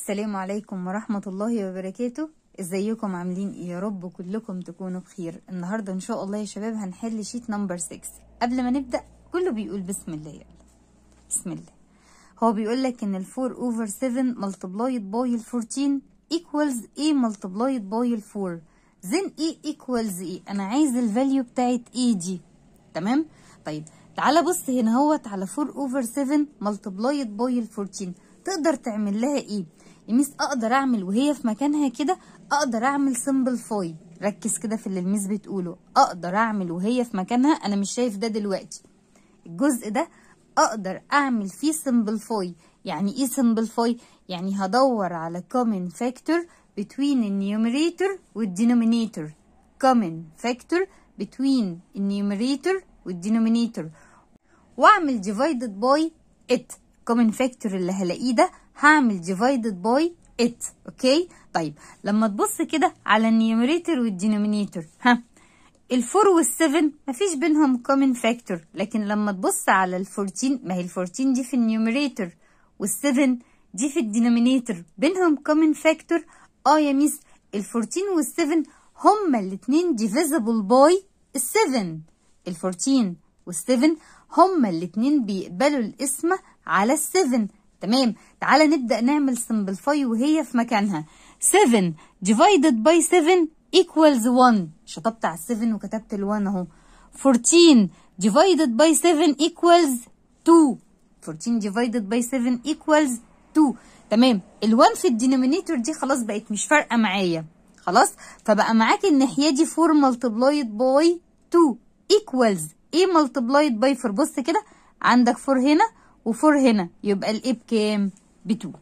السلام عليكم ورحمة الله وبركاته ازيكم عاملين ايه يا رب كلكم تكونوا بخير النهاردة ان شاء الله يا شباب هنحل شيت نمبر 6 قبل ما نبدأ كله بيقول بسم الله يلا بسم الله هو بيقول لك ان ال 4 over 7 multiplied by ال 14 equals a multiplied by ال 4 then a equals a انا عايز الفاليو بتاعت a دي تمام طيب تعالى بص هنا اهوت على 4 over 7 multiplied by ال 14 تقدر تعمل لها ايه الميس اقدر اعمل وهي في مكانها كده اقدر اعمل سمبلفاي ركز كده في اللي الميس بتقوله اقدر اعمل وهي في مكانها انا مش شايف ده دلوقتي الجزء ده اقدر اعمل فيه سمبلفاي يعني ايه سمبلفاي يعني هدور على common factor between النيوميريتور والدينومينيتور common factor between النيوميريتور والدينومينيتور واعمل divided by it common factor اللي هلاقيه ده هعمل divided by it اوكي طيب لما تبص كده على النيوميريتور والدينومينيتور ها الفور والسفن مفيش بينهم common factor لكن لما تبص على الفورتين ما هي الفورتين دي في النيوميريتور والسفن دي في الدينومينيتور بينهم common factor اه يا ميس الفورتين والسفن هما الاتنين divisible by السفن الفورتين والسفن هما الاتنين بيقبلوا القسمة على السفن تمام تعالى نبدأ نعمل simplify وهي في مكانها 7 divided by 7 equals 1 شطبت على 7 وكتبت ال 1 اهو 14 divided by 7 equals 2 14 divided by 7 equals 2 تمام ال 1 في الدينومينيتور دي خلاص بقت مش فارقة معايا خلاص فبقى معاك الناحية دي 4 multiplied by 2 equals ايه multiplied by 4 بص كده عندك 4 هنا و4 هنا يبقى الايه بكام ب 2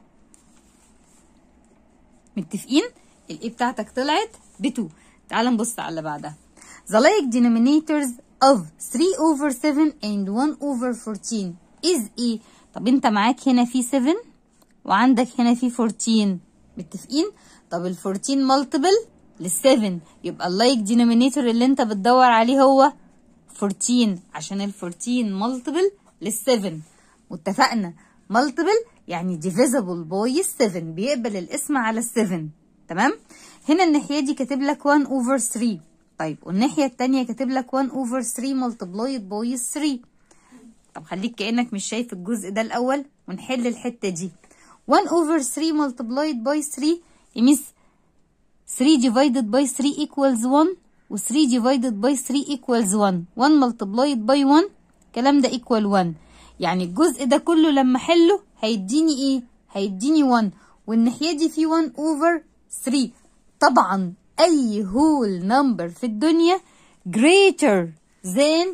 متفقين الايه بتاعتك طلعت ب 2 تعال نبص على اللي بعدها the like denominators of 3 over 7 and 1 over 14 is ايه طب انت معاك هنا في 7 وعندك هنا في 14 متفقين طب ال 14 multiple لل 7 يبقى اللايك denominator اللي انت بتدور عليه هو 14 عشان ال 14 multiple لل 7 واتفقنا multiple يعني divisible by 7 بيقبل الاسم على ال 7 تمام هنا الناحيه دي كاتب لك 1 over 3 طيب والناحيه التانية كاتب لك 1 over 3 multiplied by 3 طب خليك كانك مش شايف الجزء ده الاول ونحل الحته دي 1 over 3 multiplied by 3 يميس 3 divided by 3 equals 1 و 3 divided by 3 equals 1 1 multiplied by 1 الكلام ده equal 1 يعني الجزء ده كله لما احله هيديني ايه هيديني 1 والناحيه دي في 1 over 3 طبعا اي whole number في الدنيا greater than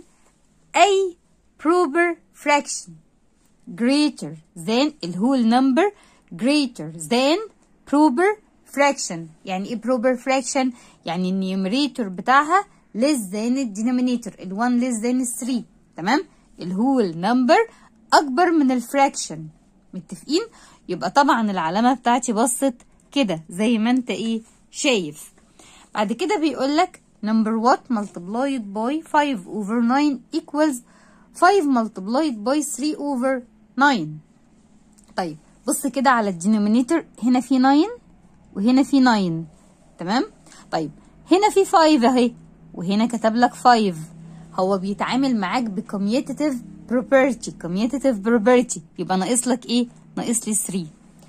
اي proper fraction greater than الwhole number greater than proper fraction يعني ايه proper fraction يعني النيوميريتور بتاعها less than الدينومينيتور ال 1 less than ال 3 تمام الهول نمبر اكبر من الفراكشن متفقين يبقى طبعا العلامه بتاعتي بصت كده زي ما انت ايه شايف بعد كده بيقول لك number what multiplied by 5 over 9 equals 5 multiplied by 3 over 9 طيب بص كده على الدينومينيتور هنا في 9 وهنا في 9 تمام طيب هنا في 5 اهي وهنا كتب لك 5 هو بيتعامل معاك بكوميوتيتيف property commutative property يبقى ناقص لك ايه ناقص لي 3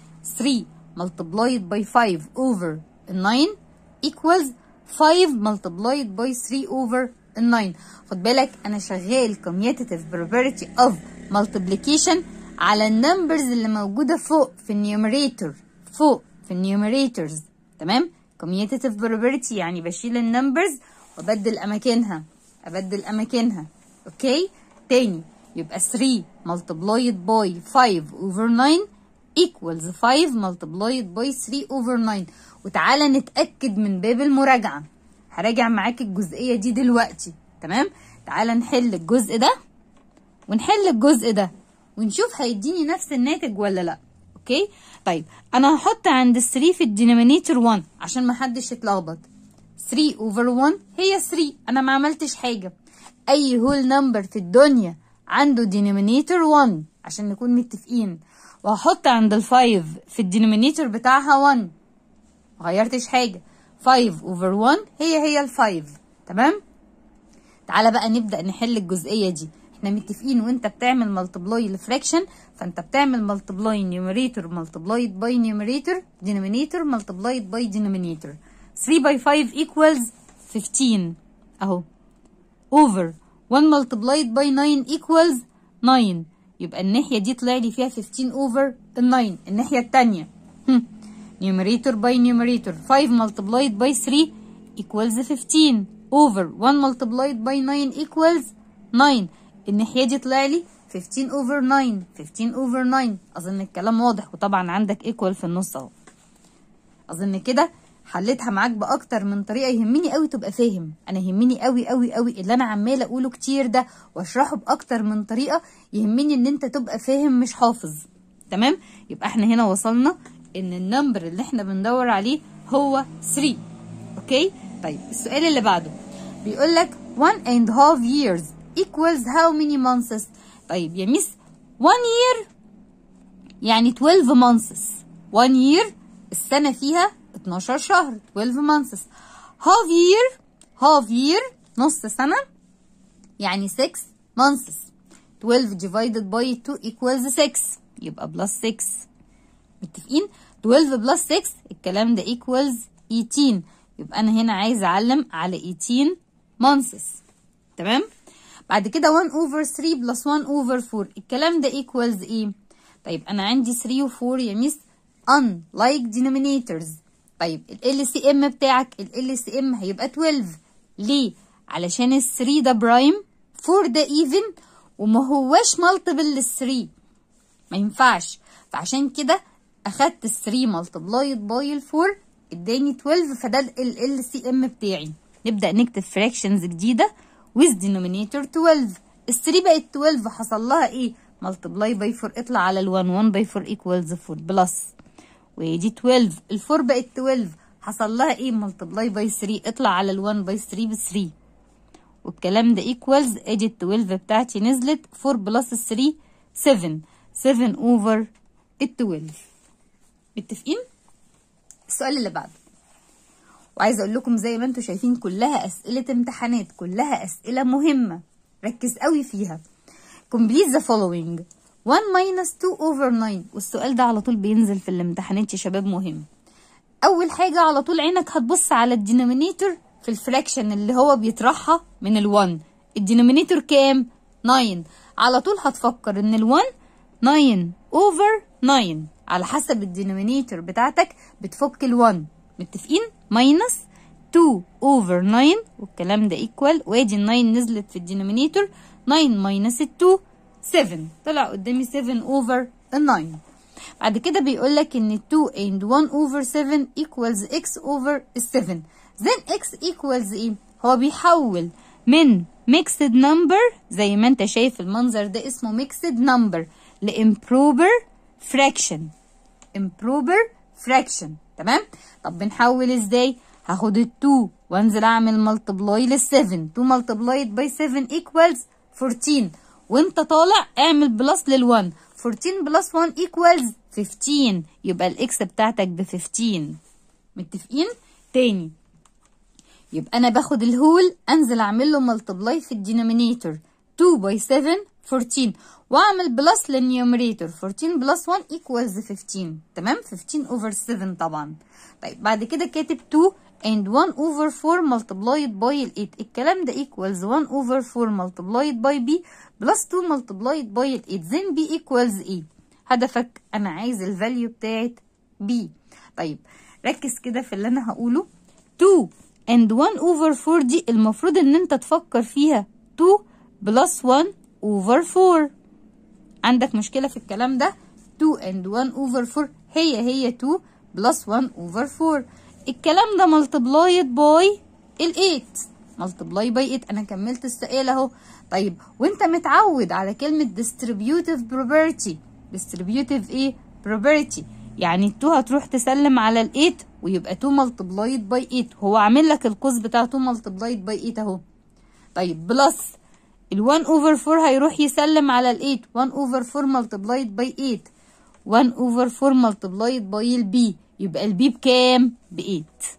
3 multiplied by 5 over 9 equals 5 multiplied by 3 over 9 خد بالك انا شغال commutative property of multiplication على النمبرز اللي موجودة فوق في النيوميريتور فوق في النيوميريتورز تمام commutative property يعني بشيل النمبرز وابدل اماكنها ابدل اماكنها اوكي تاني يبقى 3 multiplied by 5 over 9 equals 5 multiplied by 3 over 9 وتعالى نتأكد من باب المراجعة هراجع معاك الجزئية دي دلوقتي تمام تعالى نحل الجزء ده ونحل الجزء ده ونشوف هيديني نفس الناتج ولا لا اوكي طيب انا هحط عند ال 3 في الدينومينيتور 1 عشان ما حدش يتلخبط 3 over 1 هي 3 انا ما عملتش حاجه اي هول نمبر في الدنيا عنده denominator 1 عشان نكون متفقين وهحط عند ال 5 في الدينومينيتور بتاعها 1 مغيرتش حاجة 5 over 1 هي هي ال 5 تمام تعالى بقى نبدأ نحل الجزئية دي احنا متفقين وانت بتعمل ملتبلاي لفراكشن فانت بتعمل ملتبلاي نيوميريتور ملتبلايد باي نيوميريتور دينومينيتور ملتبلايد باي دينومينيتور 3 باي 5 equals 15 اهو over 1 multiplied by 9 equals 9 يبقى الناحية دي طلع لي فيها 15 over ال 9 الناحية التانية هم. numerator by numerator 5 multiplied by 3 equals 15 over 1 multiplied by 9 equals 9 الناحية دي طلع لي 15 over 9 15 over 9 أظن الكلام واضح وطبعا عندك equal في النص أهو أظن كده حليتها معاك باكتر من طريقه يهمني قوي تبقى فاهم انا يهمني قوي قوي قوي اللي انا عماله اقوله كتير ده واشرحه باكتر من طريقه يهمني ان انت تبقى فاهم مش حافظ تمام يبقى احنا هنا وصلنا ان النمبر اللي احنا بندور عليه هو 3 اوكي طيب السؤال اللي بعده بيقول لك 1 and half years equals how many months طيب يا ميس 1 year يعني 12 months 1 year السنه فيها 12 شهر 12 months half year half year نص سنة يعني 6 months 12 divided by 2 equals 6 يبقى plus 6 متفقين 12 plus 6 الكلام ده equals 18 يبقى أنا هنا عايزة أعلم على 18 months تمام بعد كده 1 over 3 plus 1 over 4 الكلام ده equals ايه طيب أنا عندي 3 و 4 يا ميس unlike denominators طيب ال LCM بتاعك ال LCM هيبقى 12 ليه؟ علشان ال 3 ده برايم 4 ده ايفن وما هواش مالتيبل لل 3 ما ينفعش فعشان كده اخدت ال 3 مالتبلايد باي ال 4 اداني 12 فده ال LCM بتاعي نبدأ نكتب fractions جديدة with denominator 12 ال 3 بقت 12 حصل لها ايه؟ مالتبلاي باي 4 اطلع على ال 1 1 باي 4 equals 4 بلس ودي 12 الفور بقت 12 حصل لها ايه ملتبلاي باي 3 اطلع على ال 1 باي 3 ب 3 والكلام ده ايكوالز ادي ال 12 بتاعتي نزلت 4 بلس 3 7 7 اوفر ال 12 متفقين السؤال اللي بعده وعايزه اقول لكم زي ما انتم شايفين كلها اسئله امتحانات كلها اسئله مهمه ركز قوي فيها complete the following 1 minus 2 over 9 والسؤال ده على طول بينزل في الامتحانات يا شباب مهم اول حاجه على طول عينك هتبص على الدينومينيتور في الفراكشن اللي هو بيطرحها من ال1 الدينومينيتور كام 9 على طول هتفكر ان ال1 9 over 9 على حسب الدينومينيتور بتاعتك بتفك ال1 متفقين ماينس 2 over 9 والكلام ده equal وادي ال 9 نزلت في الدينومينيتور 9 minus 2 7 طلع قدامي 7 over ال 9 بعد كده بيقول لك ان 2 and 1 over 7 equals x over 7 then x equals ايه هو بيحول من mixed number زي ما انت شايف المنظر ده اسمه mixed number لimproper fraction improper fraction تمام طب بنحول ازاي هاخد ال 2 وانزل اعمل ملتبلاي لل 7 2 multiplied by 7 equals 14 وانت طالع اعمل بلس لل 1 14 بلس 1 equals 15 يبقى الاكس بتاعتك ب 15 متفقين تاني يبقى انا باخد الهول انزل اعمل له ملتبلاي في الدينومينيتور 2 باي 7 14 واعمل بلس للنيوميريتور 14 بلس 1 equals 15 تمام 15 over 7 طبعا طيب بعد كده كاتب 2 and 1 over 4 multiplied by ال 8 الكلام ده equals 1 over 4 multiplied by b plus 2 multiplied by ال 8 then b equals ايه هدفك انا عايز الفاليو بتاعت b طيب ركز كده في اللي انا هقوله 2 and 1 over 4 دي المفروض ان انت تفكر فيها 2 plus 1 over 4 عندك مشكلة في الكلام ده 2 and 1 over 4 هي هي 2 plus 1 over 4 الكلام ده multiplied by ال 8 multiply by 8 انا كملت السؤال اهو طيب وانت متعود على كلمة distributive property distributive ايه property يعني ال 2 هتروح تسلم على ال 8 ويبقى 2 multiplied by 8 هو عامل لك القوس بتاع 2 multiplied by 8 اهو طيب بلس ال 1 over 4 هيروح يسلم على ال 8 1 over 4 multiplied by 8 1 over 4 multiplied by البي يبقى البي بكام؟ ب 8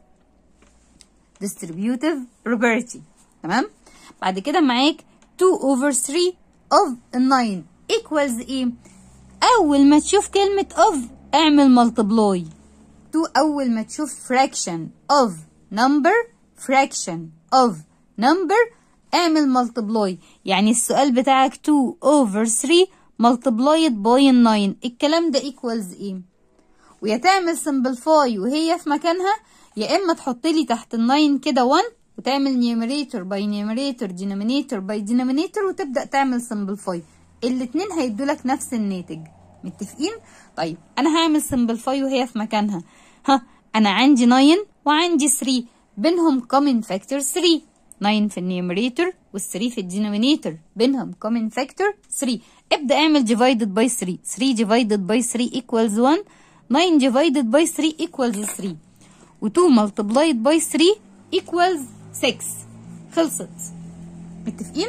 distributive property تمام؟ بعد كده معاك 2 over 3 of 9 equals ايه؟ أول ما تشوف كلمة of اعمل multiply 2 أول ما تشوف fraction of number fraction of number اعمل multiply يعني السؤال بتاعك 2 over 3 multiplied by 9 الكلام ده equals ايه ويا تعمل simplify وهي في مكانها يا اما تحط لي تحت ال 9 كده 1 وتعمل numerator by numerator denominator by denominator وتبدا تعمل simplify الاتنين هيدولك نفس الناتج متفقين طيب انا هعمل simplify وهي في مكانها ها انا عندي 9 وعندي 3 بينهم common factor 3 9 في النيوميريتور وال3 في الدينومينيتور بينهم common factor 3 ابدأ اعمل divided by 3 3 divided by 3 equals 1 9 divided by 3 equals 3 و2 multiplied by 3 equals 6 خلصت متفقين؟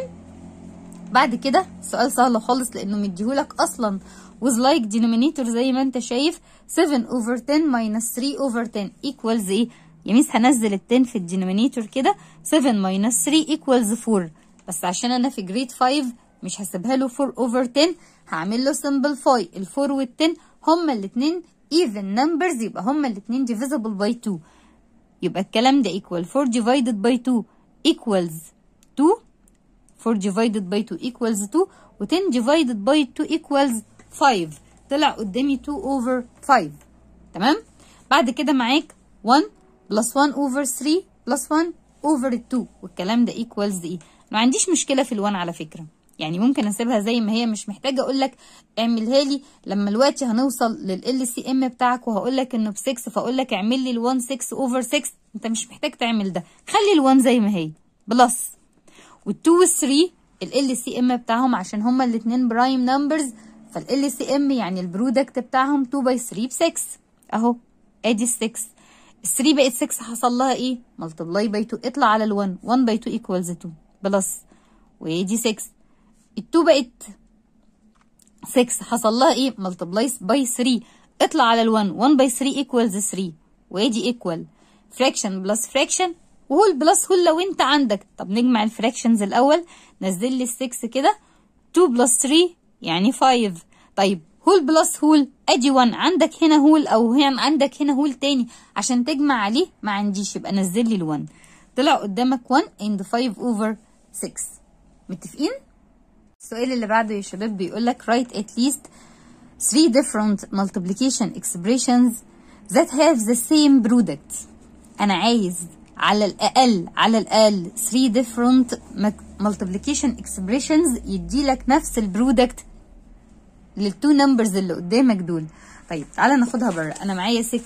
بعد كده سؤال سهل خالص لانه مديهولك اصلا with like denominator زي ما انت شايف 7 over 10 minus 3 over 10 equals ايه؟ يا ميس هنزل ال 10 في الدينومينيتور كده 7 minus 3 equals 4 بس عشان انا في جريد 5 مش هسيبها له 4 over 10 هعمل له simplify ال 4 وال 10 هما الاثنين even numbers يبقى هما الاثنين divisible by 2 يبقى الكلام ده equal 4 divided by 2 equals 2 4 divided by 2 equals 2 و 10 divided by 2 equals 5 طلع قدامي 2 over 5 تمام بعد كده معاك 1 plus 1 over 3 plus 1 over 2 والكلام ده equals ايه ما عنديش مشكله في ال1 على فكره يعني ممكن اسيبها زي ما هي مش محتاجه اقول لك اعملها لي لما دلوقتي هنوصل لل سي ام بتاعك وهقول لك انه ب 6 فاقول لك اعمل لي ال1 6 اوفر 6 انت مش محتاج تعمل ده خلي ال1 زي ما هي بلس وال2 وال3 ال سي ام بتاعهم عشان هما الاثنين برايم نمبرز فال سي ام يعني البرودكت بتاعهم 2 باي 3 ب 6 اهو ادي ال 6 ال 3 بقت 6 حصل لها ايه ملتبلاي باي 2 اطلع على ال 1 1 باي 2 ايكوالز 2 بلس وادي 6 ال 2 بقت 6 حصل لها ايه ملتبلاي باي 3 اطلع على ال 1 1 باي 3 ايكوالز 3 وادي ايكوال فراكشن بلس فراكشن وهول بلس هول لو انت عندك طب نجمع الفراكشنز الاول نزل لي ال 6 كده 2 بلس 3 يعني 5 طيب هول بلس هول ادي 1 عندك هنا هول او هنا عندك هنا هول تاني عشان تجمع عليه ما عنديش يبقى نزل لي ال1 طلع قدامك 1 and 5 over 6 متفقين السؤال اللي بعده يا شباب بيقول لك write at least 3 different multiplication expressions that have the same product انا عايز على الاقل على الاقل 3 different multiplication expressions يديلك نفس البرودكت للتو نمبرز اللي قدامك دول طيب تعالى ناخدها بره انا معايا 6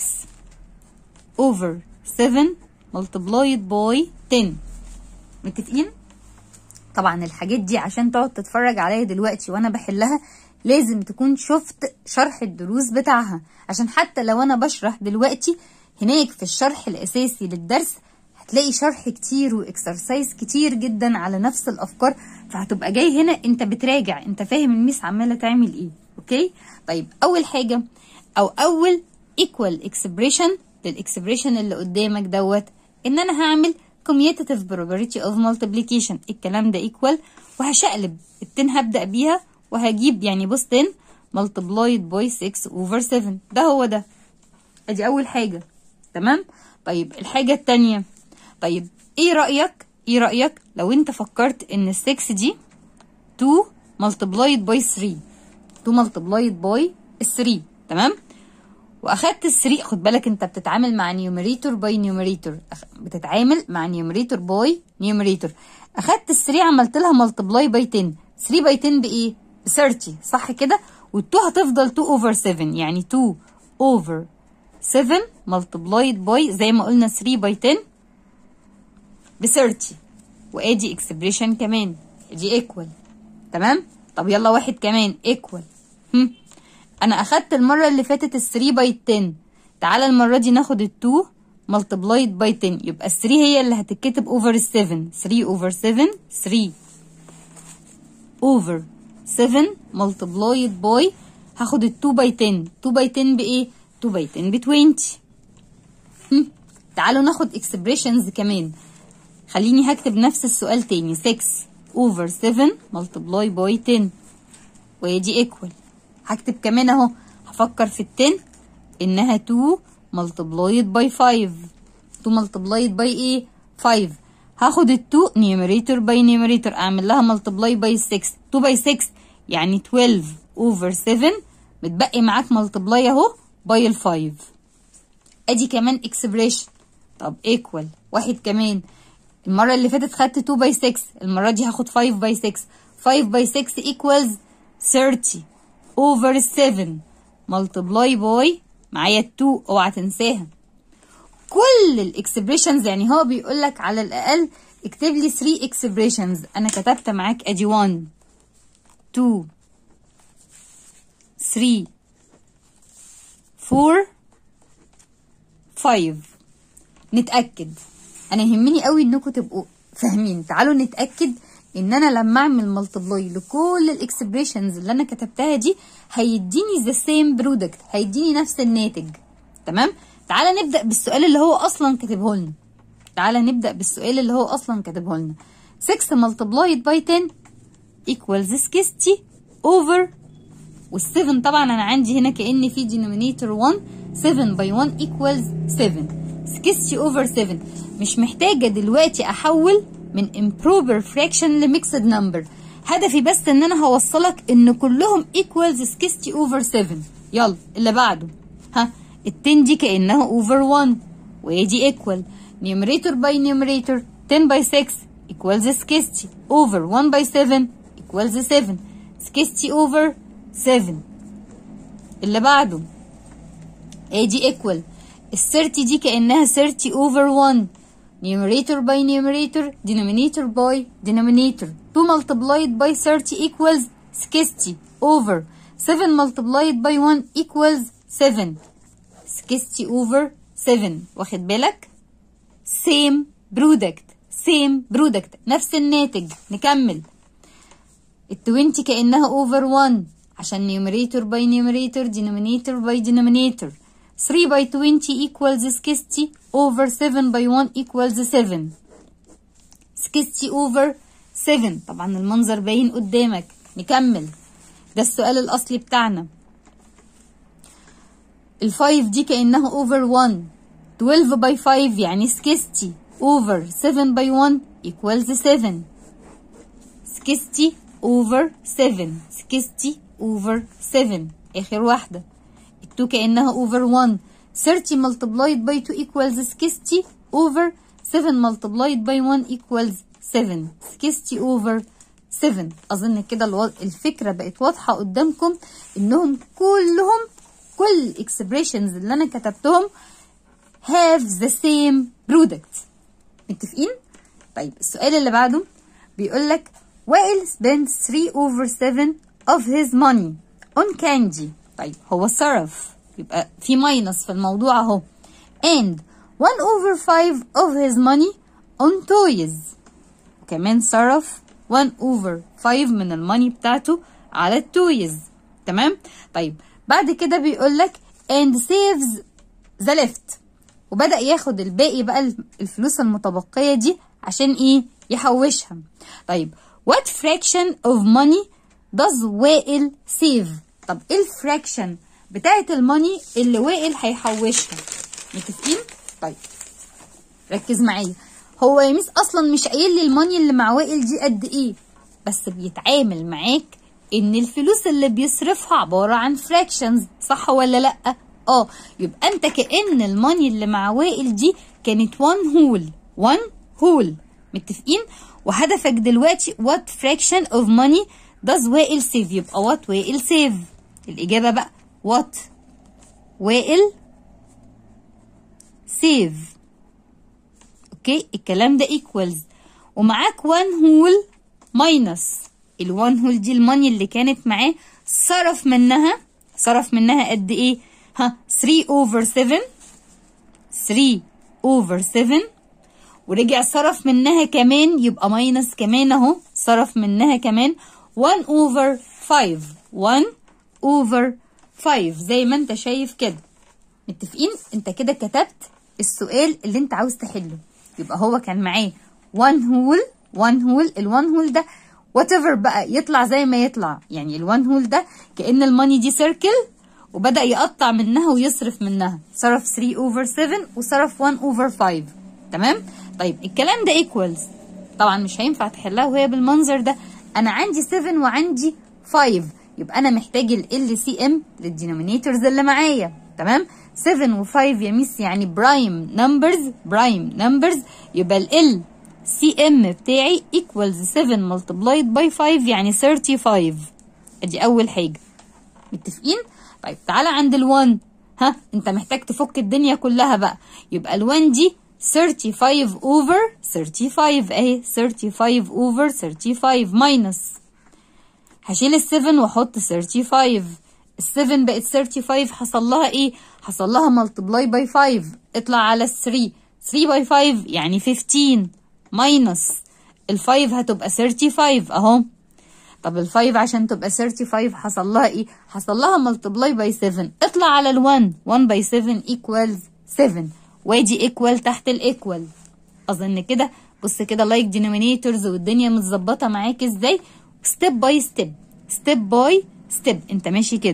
over 7 multiplied by 10 متفقين طبعا الحاجات دي عشان تقعد تتفرج عليا دلوقتي وانا بحلها لازم تكون شفت شرح الدروس بتاعها عشان حتى لو انا بشرح دلوقتي هناك في الشرح الاساسي للدرس هتلاقي شرح كتير واكسرسايز كتير جدا على نفس الافكار فهتبقى جاي هنا انت بتراجع انت فاهم الميس عماله تعمل ايه اوكي طيب اول حاجه او اول equal expression للاكسبريشن اللي قدامك دوت ان انا هعمل commutative probability of multiplication الكلام ده equal وهشقلب التن هبدا بيها وهجيب يعني بص 10 multiplied by 6 over 7 ده هو ده ادي اول حاجه تمام طيب الحاجه التانية طيب ايه رايك ايه رايك لو انت فكرت ان ال 6 دي 2 multiplied by 3 2 multiplied by 3 تمام واخدت ال 3 خد بالك انت بتتعامل مع نيوميريتور باي نيوميريتور بتتعامل مع نيوميريتور باي نيوميريتور اخدت ال 3 عملت لها ملتبلاي باي 10 3 باي 10 بايه ب 30 صح كده وال2 هتفضل 2 اوفر 7 يعني 2 اوفر 7 ملتبلايد باي زي ما قلنا 3 باي 10 ب 30 وادي اكسبريشن كمان دي ايكوال تمام طب يلا واحد كمان ايكوال هم انا اخدت المره اللي فاتت ال 3 باي 10 تعالى المره دي ناخد ال 2 ملتبلايد باي 10 يبقى ال 3 هي اللي هتتكتب اوفر ال 7 3 اوفر 7 3 اوفر 7 ملتبلايد باي هاخد ال 2 باي 10 2 باي 10 بايه 2 باي 10 ب 20 هم. تعالوا ناخد اكسبريشنز كمان خليني هكتب نفس السؤال تاني 6 over 7 multiply by 10 وادي equal هكتب كمان اهو هفكر في ال 10 انها 2 multiplied by 5 2 multiplied by ايه 5 هاخد ال 2 numerator by numerator اعمل لها multiply by 6 2 by 6 يعني 12 over 7 متبقي معاك multiply اهو by ال 5 ادي كمان expression طب equal واحد كمان المرة اللي فاتت خدت 2 by 6 المرة دي هاخد 5 by 6 5 by 6 equals 30 over 7 multiply by معايا 2 اوعى تنساها كل الاكسبريشنز يعني هو بيقول لك على الاقل اكتب لي 3 اكسبريشنز انا كتبت معاك ادي 1 2 3 4 5 نتاكد انا يهمني قوي انكم تبقوا فاهمين تعالوا نتاكد ان انا لما اعمل ملتبلاي لكل الاكسبريشنز اللي انا كتبتها دي هيديني ذا سيم برودكت هيديني نفس الناتج تمام تعالى نبدا بالسؤال اللي هو اصلا كاتبه لنا تعالى نبدا بالسؤال اللي هو اصلا كاتبه لنا 6 multiplied by 10 equals 60 over وال7 طبعا انا عندي هنا كان في denominator 1 7 by 1 equals 7 60 over 7 مش محتاجه دلوقتي احول من improper fraction لميكسد نمبر هدفي بس ان انا هوصلك ان كلهم equals 60 over 7 يلا اللي بعده ها ال 10 دي كانها over 1 وادي equal numerator by numerator 10 by 6 equals 60 over 1 by 7 equals 7 60 over 7 اللي بعده ادي equal ال 30 دي كانها 30 over 1 numerator by numerator denominator by denominator 2 multiplied by 30 equals 60 over 7 multiplied by 1 equals 7 60 over 7 واخد بالك same product same product نفس الناتج نكمل ال 20 كأنها over 1 عشان numerator by numerator denominator by denominator 3 by 20 equals 60 over 7 by 1 equals 7 60 over 7 طبعا المنظر باين قدامك نكمل ده السؤال الأصلي بتاعنا ال 5 دي كأنها over 1 12 by 5 يعني 60 over 7 by 1 equals 7 60 over 7 60 over 7 آخر واحدة ال 2 كأنها over 1 30 multiplied by 2 equals 60 over 7 multiplied by 1 equals 7 60 over 7 أظن كده الو... الفكرة بقت واضحة قدامكم إنهم كلهم كل الاكسبريشنز اللي أنا كتبتهم have the same product متفقين؟ طيب السؤال اللي بعده بيقول لك وائل spent 3 over 7 of his money on candy طيب هو صرف يبقى في ماينس في الموضوع اهو and 1 over 5 of his money on toys وكمان صرف 1 over 5 من الماني بتاعته على التويز تمام طيب بعد كده بيقول لك and saves the left وبدأ ياخد الباقي بقى الفلوس المتبقية دي عشان ايه يحوشها طيب what fraction of money does وائل save طب ايه الفراكشن بتاعة الماني اللي وائل هيحوشها متفقين طيب ركز معايا هو يا ميس اصلا مش قايل لي الماني اللي مع وائل دي قد ايه بس بيتعامل معاك ان الفلوس اللي بيصرفها عبارة عن فراكشنز صح ولا لا اه يبقى انت كأن الماني اللي مع وائل دي كانت 1 هول 1 هول متفقين وهدفك دلوقتي what fraction of money does وائل save يبقى what وائل save الإجابة بقى what وائل save اوكي الكلام ده equals ومعاك 1 هول ماينس ال1 هول دي الماني اللي كانت معاه صرف منها صرف منها قد ايه ها 3 over 7 3 over 7 ورجع صرف منها كمان يبقى ماينس كمان اهو صرف منها كمان 1 over 5 1 over 5 زي ما انت شايف كده متفقين انت كده كتبت السؤال اللي انت عاوز تحله يبقى هو كان معاه 1 هول 1 هول ال1 هول ده وات ايفر بقى يطلع زي ما يطلع يعني ال1 هول ده كأن الماني دي سيركل وبدأ يقطع منها ويصرف منها صرف 3 اوفر 7 وصرف 1 اوفر 5 تمام طيب الكلام ده ايكوالز طبعا مش هينفع تحلها وهي بالمنظر ده انا عندي 7 وعندي 5 يبقى انا محتاج ال سي ام للدينومينيتورز اللي معايا تمام 7 و5 يا ميس يعني برايم نمبرز برايم نمبرز يبقى ال سي ام بتاعي equals 7 multiplied by 5 يعني 35 ادي اول حاجه متفقين طيب تعالى عند ال1 ها انت محتاج تفك الدنيا كلها بقى يبقى ال1 دي 35 over 35 اهي 35 over 35 minus هشيل ال 7 واحط 35 ال 7 بقت 35 حصل لها ايه حصل لها multiply by 5 اطلع على ال 3 3 by 5 يعني 15 minus ال 5 هتبقى 35 اهو طب ال 5 عشان تبقى 35 حصل لها ايه حصل لها multiply by 7 اطلع على ال 1 1 by 7 equals 7 وادي equal تحت الايكوال اظن كده بص كده لايك denominators والدنيا متظبطه معاك ازاي ستيب باي ستيب ستيب باي ستيب انت ماشي كده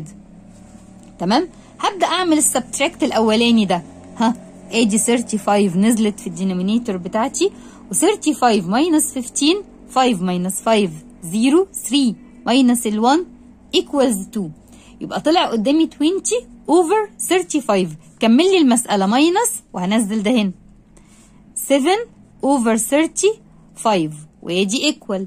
تمام هبدا اعمل السبتراكت الاولاني ده ها ادي 35 نزلت في الدينومينيتور بتاعتي و35 ماينس 15 5 ماينس 5 0 3 ماينس ال 1 equals 2 يبقى طلع قدامي 20 over 35 كمل لي المسألة ماينس وهنزل ده هنا 7 over 35 وادي equal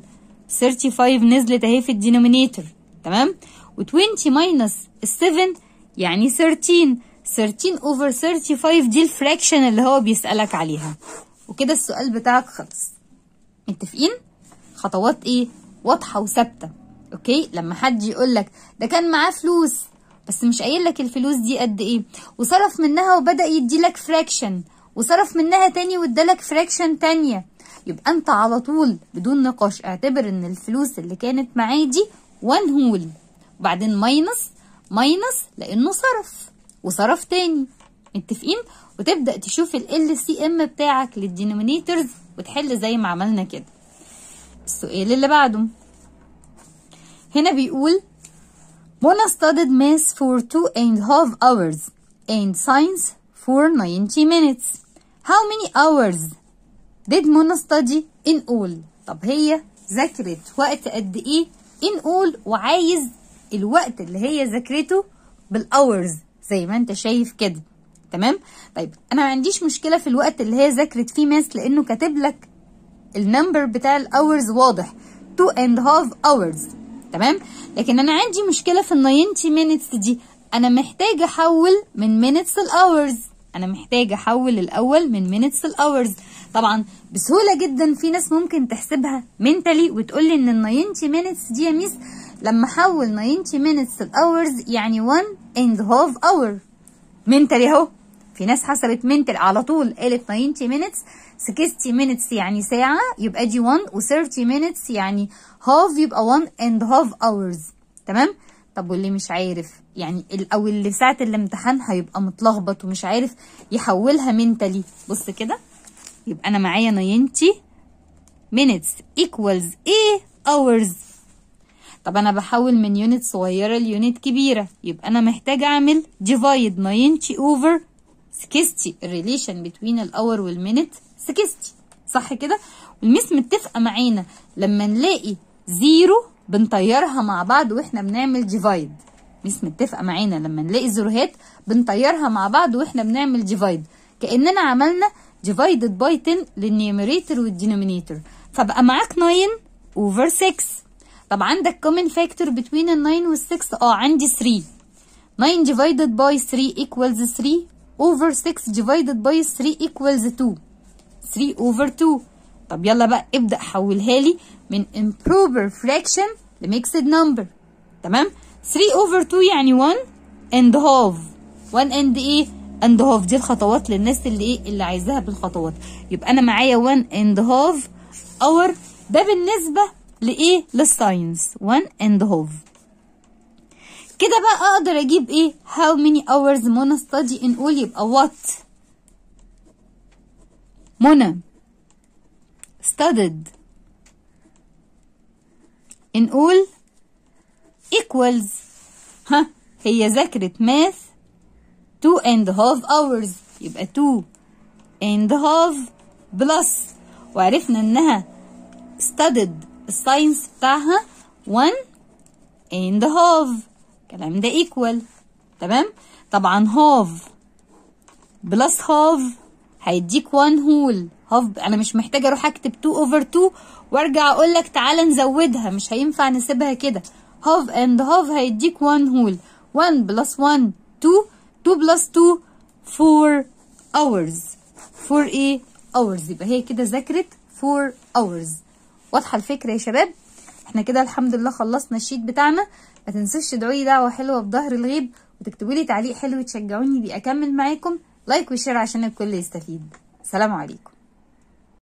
35 نزلت اهي في الدينومينيتور تمام و20 ماينس ال 7 يعني 13 13 over 35 دي الفراكشن اللي هو بيسألك عليها وكده السؤال بتاعك خلص متفقين خطوات ايه واضحه وثابته اوكي لما حد يقول لك ده كان معاه فلوس بس مش قايل لك الفلوس دي قد ايه وصرف منها وبدا يدي لك فراكشن وصرف منها تاني وادالك فراكشن تانية يبقى انت على طول بدون نقاش اعتبر ان الفلوس اللي كانت معاه دي 1 هول وبعدين ماينس ماينس لانه صرف وصرف تاني متفقين وتبدا تشوف ال سي ام بتاعك للدينومينيتورز وتحل زي ما عملنا كده السؤال اللي بعده هنا بيقول Mona studied math for two and a half hours and science for 90 minutes. How many hours did Mona study in all? طب هي ذاكرت وقت قد ايه in all وعايز الوقت اللي هي ذاكرته بالاورز زي ما انت شايف كده تمام طيب انا ما عنديش مشكله في الوقت اللي هي ذاكرت فيه ماس لانه كاتب لك النمبر بتاع الاورز واضح 2 and half hours تمام لكن انا عندي مشكله في ال 90 minutes دي انا محتاجه احول من minutes لاورز انا محتاجه احول الاول من minutes لاورز طبعا بسهوله جدا في ناس ممكن تحسبها منتلي وتقول لي ان ال 90 minutes دي يا ميس لما احول 90 minutes لاورز يعني 1 and half hour منتلي اهو في ناس حسبت منتل على طول قالت 90 minutes 60 minutes يعني ساعة يبقى دي 1 و 30 minutes يعني half يبقى 1 and half hours تمام طب واللي مش عارف يعني او اللي ساعة الامتحان هيبقى متلخبط ومش عارف يحولها منتلي بص كده يبقى انا معايا 90 minutes equals ايه hours طب انا بحول من يونت صغيرة ليونت كبيرة يبقى انا محتاجة اعمل divide 90 over 60 الريليشن بين الاور والمينت 60 صح كده والميس متفقه معانا لما نلاقي زيرو بنطيرها مع بعض واحنا بنعمل ديفايد ميس متفقه معانا لما نلاقي زيروهات بنطيرها مع بعض واحنا بنعمل ديفايد كاننا عملنا ديفايدد باي 10 للنيوميريتور والدينومينيتور فبقى معاك 9 اوفر 6 طب عندك كومن فاكتور بين ال 9 وال 6 اه عندي 3 9 divided by 3 equals 3 over 6 divided by 3 equals 2 3 over 2 طب يلا بقى ابدأ حولها لي من improper fraction لميكسد number تمام 3 over 2 يعني 1 and half 1 and ايه and half دي الخطوات للناس اللي ايه اللي عايزاها بالخطوات يبقى انا معايا 1 and half hour ده بالنسبة لايه للساينس 1 and half كده بقى اقدر اجيب ايه how many hours منى study in all يبقى what منى studied in all equals ها هي ذاكرت math two and a half hours يبقى two and a half plus وعرفنا انها studied الساينس بتاعها one and a half الكلام ده equal تمام طبعا half بلس half هيديك one whole half انا مش محتاجه اروح اكتب 2 over 2 وارجع اقول لك تعالى نزودها مش هينفع نسيبها كده half and half هيديك one whole 1 plus 1 2 2 plus 2 4 hours 4 ايه hours يبقى هي كده ذاكرت 4 hours واضحه الفكره يا شباب احنا كده الحمد لله خلصنا الشيت بتاعنا ما تنسوش تدعوا لي دعوه حلوه بظهر الغيب وتكتبوا لي تعليق حلو تشجعوني بي اكمل معاكم لايك وشير عشان الكل يستفيد سلام عليكم